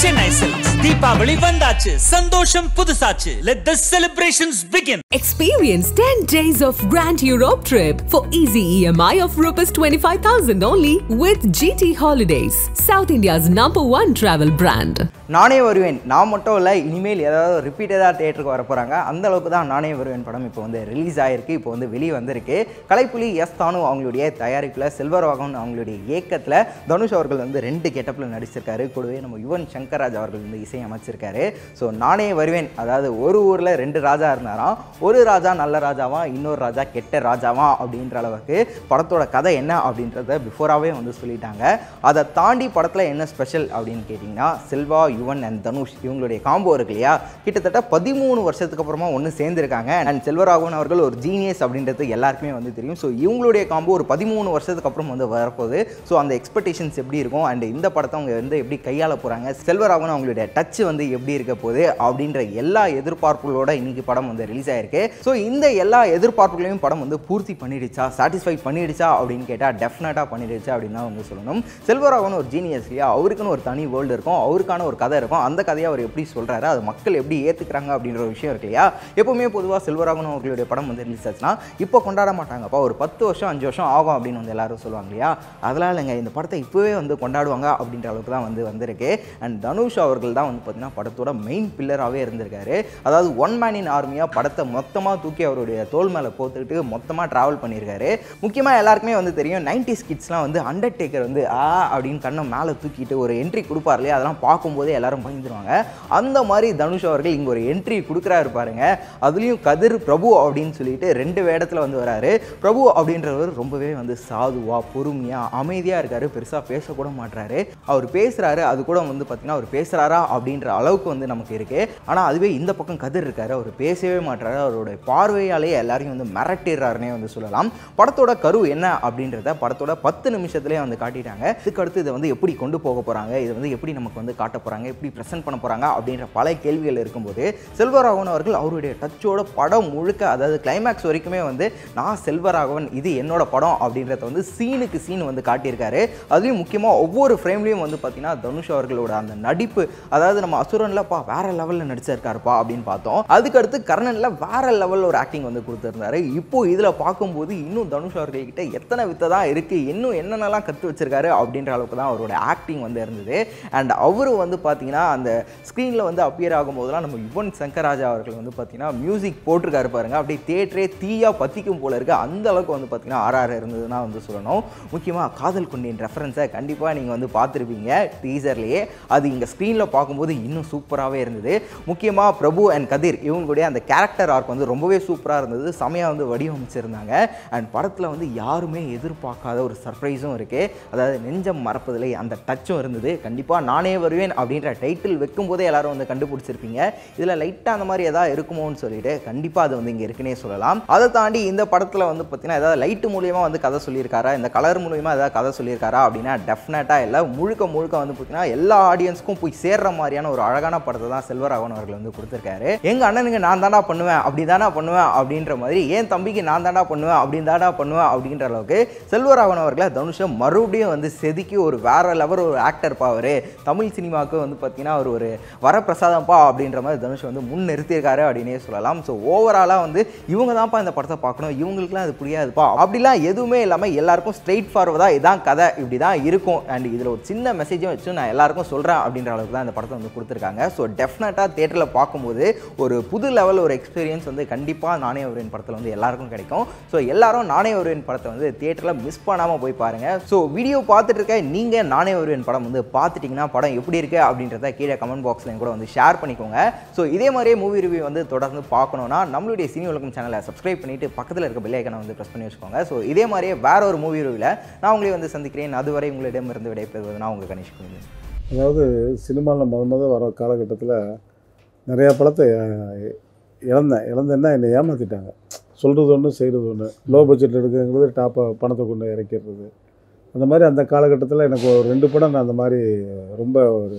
Chennai Silks. Deepavali வந்தாச்சு சந்தோஷம் புதுசாச்சு let the celebrations begin Experience 10 days of Grand Europe trip for easy EMI of Rs 25,000 only with GT Holidays, South India's number one travel brand. நானே வருவேன் நான் மட்டும் இல்லை இனிமேல் ஏதாவது ரிப்பீட்டடாக தேட்டருக்கு வர போகிறாங்க அந்த அளவுக்கு தான் நானே வருவேன் படம் இப்போ வந்து ரிலீஸ் ஆகிருக்கு இப்போ வந்து வெளியே வந்திருக்கு கலைப்புலி எஸ் தானு அவங்களுடைய தயாரிப்பில் செல்வராகவன் அவங்களுடைய இயக்கத்தில் தனுஷ் அவர்கள் வந்து ரெண்டு கெட்டப்பில் நடிச்சிருக்காரு கூடவே நம்ம யுவன் சங்கர்ராஜ் அவர்கள் வந்து இசை அமைச்சிருக்காரு ஸோ நானே வருவேன் அதாவது ஒரு ஊரில் ரெண்டு ராஜா இருந்தாராம் ஒரு ராஜா நல்ல ராஜாவா இன்னொரு ராஜா கெட்ட ராஜாவா அப்படின்ற அளவுக்கு படத்தோட கதை என்ன அப்படின்றத பிஃபோராகவே வந்து சொல்லிட்டாங்க அதை தாண்டி படத்தில் என்ன ஸ்பெஷல் அப்படின்னு கேட்டிங்கன்னா செல்வா யுவன் அண்ட் தனுஷ் இவங்களுடைய காம்போ இருக்கு இல்லையா கிட்டத்தட்ட பதிமூணு வருஷத்துக்கு அப்புறமா ஒன்று சேர்ந்துருக்காங்க அண்ட் செல்வராகவன் அவர்கள் ஒரு ஜீனியஸ் அப்படின்றது எல்லாருக்குமே வந்து தெரியும் ஸோ இவங்களுடைய காம்போ ஒரு பதிமூணு வருஷத்துக்கு அப்புறம் வந்து வரப்போகுது ஸோ அந்த எக்ஸ்பெக்டேஷன்ஸ் எப்படி இருக்கும் அண்ட் இந்த படத்தை அவங்க வந்து எப்படி கையாள போகிறாங்க செல்வராகவன் அவங்களுடைய டச் வந்து எப்படி இருக்க போகுது அப்படின்ற எல்லா எதிர்பார்ப்புகளோட இன்னைக்கு படம் வந்து ரிலீஸ் ஆயிருக்கு ஸோ இந்த எல்லா எதிர்பார்ப்புகளையும் படம் வந்து பூர்த்தி பண்ணிடுச்சா சாட்டிஸ்ஃபை பண்ணிடுச்சா அப்படின்னு கேட்டால் டெஃபினட்டாக பண்ணிடுச்சு அப்படின்னு தான் வந்து சொல்லணும் செல்வராகவன் ஒரு ஜீனியஸ் இல்லையா அவருக்குன்னு ஒரு தனி வேர்ல்டு இருக்கும் அவருக்கான ஒரு கதை இருக்கும் அந்த கதையை அவர் எப்படி சொல்கிறாரு அது மக்கள் எப்படி ஏற்றுக்கிறாங்க அப்படின்ற ஒரு விஷயம் இருக்கு இல்லையா எப்பவுமே பொதுவாக செல்வராகவன் அவர்களுடைய படம் வந்து ரிலீஸ் ஆச்சுன்னா இப்போ கொண்டாட மாட்டாங்கப்பா ஒரு பத்து வருஷம் அஞ்சு வருஷம் ஆகும் அப்படின்னு வந்து எல்லாரும் சொல்லுவாங்க இல்லையா அதெல்லாம் இல்லைங்க இந்த படத்தை இப்போவே வந்து கொண்டாடுவாங்க அப்படின்ற அளவுக்கு தான் வந்து வந்திருக்கு அண்ட் தனுஷ் அவர்கள் தான் வந்து பார்த்தீங்கன்னா படத்தோட மெயின் பில்லராகவே இருந்திருக்காரு அதாவது ஒன் மேன் இன் ஆர்மியாக படத்தை மொத்தமாக தூக்கி அவருடைய தோல் மேலே போத்துக்கிட்டு மொத்தமாக ட்ராவல் பண்ணியிருக்காரு முக்கியமாக எல்லாருக்குமே வந்து தெரியும் நைன்டி கிட்ஸ்லாம் வந்து அண்டர்டேக்கர் வந்து ஆ அப்படின்னு கண்ணை மேலே தூக்கிட்டு ஒரு என்ட்ரி கொடுப்பார் இல்லையா அதெல்லாம் பார்க்கும்போதே எல்லாரும் பயந்துருவாங்க அந்த மாதிரி தனுஷ் அவர்கள் இங்கே ஒரு என்ட்ரி கொடுக்குறாரு பாருங்க அதுலேயும் கதிர் பிரபு அப்படின்னு சொல்லிட்டு ரெண்டு வேடத்தில் வந்து வராரு பிரபு அப்படின்றவர் ரொம்பவே வந்து சாதுவா பொறுமையாக அமைதியாக இருக்காரு பெருசாக பேசக்கூட மாட்றாரு அவர் பேசுகிறாரு அது கூட வந்து பார்த்தீங்கன்னா அவர் பேசுகிறாரா அப்படின்ற அளவுக்கு வந்து நமக்கு இருக்கு ஆனால் அதுவே இந்த பக்கம் கதிர் இருக்காரு அவர் பேசவே மாட்றாரு அவருடைய பார்வையாலேயே எல்லாரையும் வந்து மிரட்டிடுறாருனே வந்து சொல்லலாம் படத்தோட கரு என்ன அப்படின்றத படத்தோட பத்து நிமிஷத்துலேயே வந்து காட்டிட்டாங்க இதுக்கு அடுத்து இதை வந்து எப்படி கொண்டு போக போகிறாங்க இதை வந்து எப்படி நமக்கு வந்து காட்ட போகிறாங்க எப்படி ப்ரெசென்ட் பண்ண போகிறாங்க அப்படின்ற பல கேள்விகள் இருக்கும்போது செல்வராகவன் அவர்கள் அவருடைய டச்சோட படம் முழுக்க அதாவது கிளைமேக்ஸ் வரைக்குமே வந்து நான் செல்வராகவன் இது என்னோட படம் அப்படின்றத வந்து சீனுக்கு சீன் வந்து காட்டியிருக்காரு அதுலேயும் முக்கியமாக ஒவ்வொரு ஃப்ரேம்லேயும் வந்து பார்த்தீங்கன்னா தனுஷ் அவர்களோட அந்த நடிப்பு அதாவது நம்ம அசுரன்லப்பா வேற லெவலில் நடிச்சிருக்காருப்பா அப்படின்னு பார்த்தோம் அதுக்கடுத்து கர்ணனில் வேற லெவலில் ஒரு ஆக்டிங் வந்து கொடுத்துருந்தாரு இப்போ இதில் பார்க்கும்போது இன்னும் தனுஷ் அவர்கள்கிட்ட எத்தனை வித்தை தான் இருக்குது இன்னும் என்னென்னலாம் கற்று வச்சிருக்காரு அப்படின்ற அளவுக்கு தான் அவரோட ஆக்டிங் வந்து இருந்தது அண்ட் அவரு வந்து பார்த்தீங்கன்னா அந்த ஸ்க்ரீனில் வந்து அப்பியர் ஆகும்போதெல்லாம் நம்ம யுவன் சங்கராஜா அவர்கள் வந்து பார்த்தீங்கன்னா மியூசிக் போட்டிருக்காரு பாருங்க அப்படியே தேட்டரே தீயா பற்றிக்கும் போல இருக்கு அந்த அளவுக்கு வந்து பார்த்தீங்கன்னா ஆர்ஆர் இருந்ததுன்னா வந்து சொல்லணும் முக்கியமாக காதல் கொண்டின் ரெஃபரன்ஸை கண்டிப்பாக நீங்கள் வந்து பார்த்துருப்பீங்க டீசர்லேயே அது இங்கே ஸ்க்ரீனில் பார்க்கும்போது இன்னும் சூப்பராகவே இருந்தது முக்கியமாக பிரபு அண்ட் கதிர் இவங்களுடைய அந்த கேரக்டர் ஆர்க் வந்து ரொம்பவே சூப்பராக இருந்தது செமையாக வந்து வடிவமைச்சிருந்தாங்க அண்ட் படத்தில் வந்து யாருமே எதிர்பார்க்காத ஒரு சர்ப்ரைஸும் இருக்குது அதாவது நெஞ்சம் மறப்பதில்லை அந்த டச்சும் இருந்தது கண்டிப்பாக நானே வருவேன் அப்படின்ற டைட்டில் வைக்கும்போதே எல்லாரும் வந்து கண்டுபிடிச்சிருப்பீங்க இதில் லைட்டாக அந்த மாதிரி எதாவது இருக்குமோன்னு சொல்லிட்டு கண்டிப்பாக அது வந்து இங்கே இருக்குன்னே சொல்லலாம் அதை தாண்டி இந்த படத்தில் வந்து பார்த்தீங்கன்னா ஏதாவது லைட்டு மூலியமாக வந்து கதை சொல்லியிருக்காரா இந்த கலர் மூலியமா ஏதாவது கதை சொல்லியிருக்காரா அப்படின்னா டெஃபினட்டாக இல்லை முழுக்க முழுக்க வந்து பார்த்தீங்கன்னா எல்லா ஆடியன்ஸ்க்கும் போய் சேர்ற மாதிரியான ஒரு அழகான படத்தை தான் செல்வராகவன் அவர்கள் வந்து கொடுத்துருக்காரு எங்கள் அண்ணனுக்கு நான் தாண்டா பண்ணுவேன் அப்படி தாண்டா பண்ணுவேன் அப்படின்ற மாதிரி என் தம்பிக்கு நான் தாண்டா பண்ணுவேன் அப்படின்னு தாண்டா பண்ணுவேன் அப்படின்ற அளவுக்கு செல்வராகவன் அவர்களை தனுஷை மறுபடியும் வந்து செதுக்கி ஒரு வேற லெவல் ஒரு ஆக்டர் பாவர் தமிழ் சினிமாவுக்கு வந்து பார்த்தீங்கன்னா அவர் ஒரு வரப்பிரசாதம்ப்பா அப்படின்ற மாதிரி தனுஷ் வந்து முன் நிறுத்தியிருக்காரு அப்படின்னே சொல்லலாம் ஸோ ஓவராலாக வந்து இவங்க தான்ப்பா இந்த படத்தை பார்க்கணும் இவங்களுக்குலாம் அது புரியாதுப்பா அப்படிலாம் எதுவுமே இல்லாமல் எல்லாருக்கும் ஸ்ட்ரெயிட் ஃபார்வர்டாக இதான் கதை இப்படி தான் இருக்கும் அண்ட் இதில் ஒரு சின்ன மெசேஜும் வச்சு நான் எல்லாருக்கும் சொல்கிறேன் அப்படின்ற அளவுக்கு தான் இந்த படத்தை வந்து கொடுத்துருக்காங்க ஸோ டெஃபினட்டாக தேட்டரில் பார்க்கும்போது ஒரு புது லெவல் ஒரு எக்ஸ்பீரியன்ஸ் வந்து கண்டிப்பாக நானே ஒருவன் படத்தில் வந்து எல்லாருக்கும் கிடைக்கும் ஸோ எல்லாரும் நானே ஒருவன் படத்தை வந்து தேட்டரில் மிஸ் பண்ணாமல் போய் பாருங்கள் ஸோ வீடியோ பார்த்துட்டு இருக்க நீங்கள் நானே ஒருவன் படம் வந்து பார்த்துட்டிங்கன்னா படம் எப்படி இருக்கு அப்படின்றத கீழே கமெண்ட் பாக்ஸில் கூட வந்து ஷேர் பண்ணிக்கோங்க ஸோ இதே மாதிரியே மூவி ரிவ்யூ வந்து தொடர்ந்து பார்க்கணுன்னா நம்மளுடைய சினி உலகம் சேனலை சப்ஸ்கிரைப் பண்ணிட்டு பக்கத்தில் இருக்க பெல் ஐக்கனை வந்து ப்ரெஸ் பண்ணி வச்சுக்கோங்க ஸோ இதே மாதிரியே வேற ஒரு மூவி ரிவ்யூவில் நான் உங்களை வந்து சந்திக்கிறேன் அதுவரை உங்களிடமிருந்து விடைபெறுவது நான் உங்கள் கணேஷ் குமார். அதாவது சினிமாவில் முத முத வர காலகட்டத்தில் நிறையா படத்தை அஹ், இழந்தேன் இழந்தேன்னா என்னை ஏமாற்றிட்டாங்க சொல்கிறது ஒன்று செய்கிறது ஒன்று லோ பட்ஜெட் எடுக்குங்கிறது டாப்பை பணத்தை கொண்டு இறக்கிடுறது அந்த மாதிரி அந்த காலகட்டத்தில் எனக்கு ஒரு ரெண்டு படம் நான் அந்த மாதிரி ரொம்ப ஒரு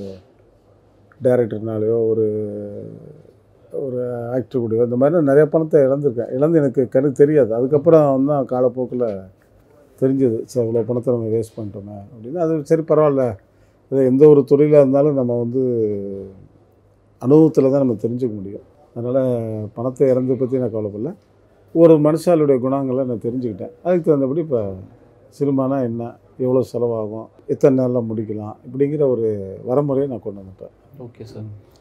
டைரக்டர்னாலேயோ ஒரு ஒரு ஆக்டர் கூடயோ இந்த மாதிரி நான் நிறைய பணத்தை இழந்திருக்கேன் இழந்து எனக்கு கணக்கு தெரியாது அதுக்கப்புறம் தான் காலப்போக்கில் தெரிஞ்சது சரி இவ்வளோ பணத்தை நம்ம வேஸ்ட் பண்ணிட்டோமே அப்படின்னு அது சரி பரவாயில்ல அது எந்த ஒரு தொழிலாக இருந்தாலும் நம்ம வந்து அனுபவத்தில் தான் நம்ம தெரிஞ்சுக்க முடியும் அதனால் பணத்தை இறந்து பற்றி நான் கவலைப்படல ஒரு மனுஷாளுடைய குணங்களை நான் தெரிஞ்சுக்கிட்டேன் அதுக்கு தகுந்தபடி இப்போ சினிமானா என்ன எவ்வளோ செலவாகும் எத்தனை நாளில் முடிக்கலாம் இப்படிங்கிற ஒரு வரமுறையை நான் கொண்டு வந்துட்டேன் ஓகே சார்